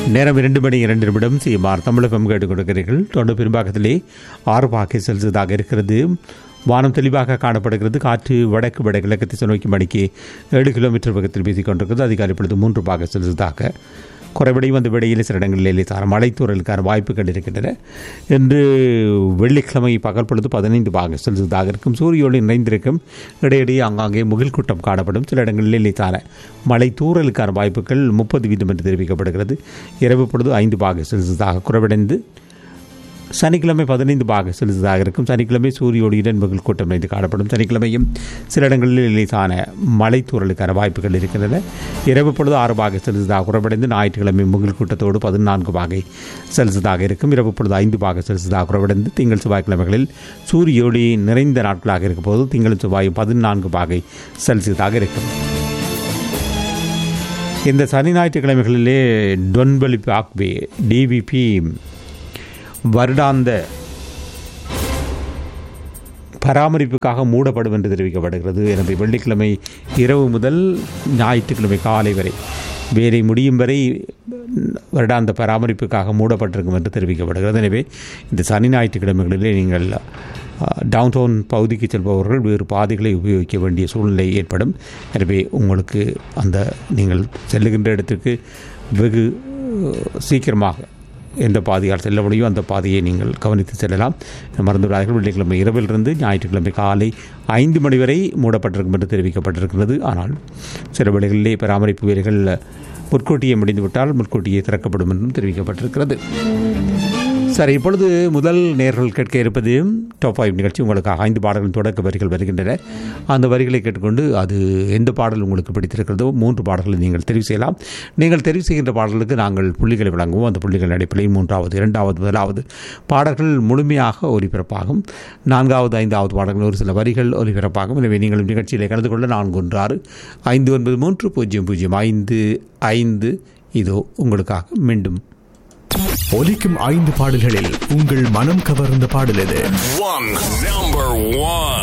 நேரம் இரண்டு மணி இரண்டு நிமிடம் சிஎம்ஆர் தமிழகம் கேட்டுக் கொடுக்கிறீர்கள் தொடர்ந்து பெரும்பாக்கத்திலே ஆறு பாக்கை செல்சியஸாக இருக்கிறது வானம் தெளிவாக காணப்படுகிறது காற்று வடக்கு வடகிழக்கு திசை நோக்கி மணிக்கு ஏழு கிலோமீட்டர் வேகத்தில் வீசிக் கொண்டிருக்கிறது அதிகாலை பொழுது மூன்று பாக செல்சியஸாக குறைபடியும் அந்த விடையில் சில இடங்களில் லேசான மழைத்தூரலுக்கான வாய்ப்புகள் இருக்கின்றன இன்று வெள்ளிக்கிழமை பகல் பொழுது பதினைந்து பாக செல்சியஸாக இருக்கும் சூரிய ஒளி நிறைந்திருக்கும் இடையிடையே ஆங்காங்கே முகில் கூட்டம் காணப்படும் சில இடங்களில் லேசான மழை தூறலுக்கான வாய்ப்புகள் முப்பது வீதம் என்று தெரிவிக்கப்படுகிறது இரவு பொழுது ஐந்து பாக செல்சியஸாக குறைவடைந்து சனிக்கிழமை பதினைந்து பாக செலுத்ததாக இருக்கும் சனிக்கிழமை சூரிய ஒளியுடன் மகிழ் கூட்டம் நிறைந்து காணப்படும் சனிக்கிழமையும் சில இடங்களில் லேசான மழை தூறலுக்கான வாய்ப்புகள் இருக்கின்றன இரவு பொழுது ஆறு பாக செலுத்ததாக குறைவடைந்து ஞாயிற்றுக்கிழமை முகில் கூட்டத்தோடு பதினான்கு பாகை செலுத்ததாக இருக்கும் இரவு பொழுது ஐந்து பாக செலுத்ததாக குறைவடைந்து திங்கள் செவ்வாய்க்கிழமைகளில் சூரிய ஒளி நிறைந்த நாட்களாக இருக்கும் போது திங்கள் செவ்வாய் பதினான்கு பாகை செல்சியஸாக இருக்கும் இந்த சனி ஞாயிற்றுக்கிழமைகளிலே டொன்பலி பாக்வே டிவிபி வருடாந்த பராமரிப்புக்காக மூடப்படும் என்று தெரிவிக்கப்படுகிறது எனவே வெள்ளிக்கிழமை இரவு முதல் ஞாயிற்றுக்கிழமை காலை வரை வேலை முடியும் வரை வருடாந்த பராமரிப்புக்காக மூடப்பட்டிருக்கும் என்று தெரிவிக்கப்படுகிறது எனவே இந்த சனி ஞாயிற்றுக்கிழமைகளிலே நீங்கள் டவுன் டவுன் பகுதிக்கு செல்பவர்கள் வேறு பாதைகளை உபயோகிக்க வேண்டிய சூழ்நிலை ஏற்படும் எனவே உங்களுக்கு அந்த நீங்கள் செல்லுகின்ற இடத்திற்கு வெகு சீக்கிரமாக எந்த பாதையால் செல்ல முடியும் அந்த பாதையை நீங்கள் கவனித்து செல்லலாம் மறந்துவிடாதீர்கள் வெள்ளிக்கிழமை இரவிலிருந்து ஞாயிற்றுக்கிழமை காலை ஐந்து மணி வரை மூடப்பட்டிருக்கும் என்று தெரிவிக்கப்பட்டிருக்கிறது ஆனால் சில வேளைகளிலே பராமரிப்பு வேலைகள் முற்கூட்டியே முடிந்துவிட்டால் முற்கூட்டியே திறக்கப்படும் என்றும் தெரிவிக்கப்பட்டிருக்கிறது சரி இப்பொழுது முதல் நேர்கள் கேட்க இருப்பது டாப் ஃபைவ் நிகழ்ச்சி உங்களுக்காக ஐந்து பாடல்களின் தொடக்க வரிகள் வருகின்றன அந்த வரிகளை கேட்டுக்கொண்டு அது எந்த பாடல் உங்களுக்கு பிடித்திருக்கிறதோ மூன்று பாடல்களை நீங்கள் தெரிவு செய்யலாம் நீங்கள் தெரிவு செய்கின்ற பாடல்களுக்கு நாங்கள் புள்ளிகளை வழங்குவோம் அந்த புள்ளிகள் அடிப்படையில் மூன்றாவது இரண்டாவது முதலாவது பாடல்கள் முழுமையாக ஒலிபரப்பாகும் நான்காவது ஐந்தாவது பாடல்கள் ஒரு சில வரிகள் ஒலிபரப்பாகும் எனவே நீங்கள் நிகழ்ச்சியில் கலந்து கொள்ள நான்கு ஒன்று ஆறு ஐந்து ஒன்பது மூன்று பூஜ்ஜியம் பூஜ்ஜியம் ஐந்து ஐந்து இதோ உங்களுக்காக மீண்டும் ஒலிக்கும் ஐந்து பாடல்களில் உங்கள் மனம் கவர்ந்த பாடல் எது One, number one.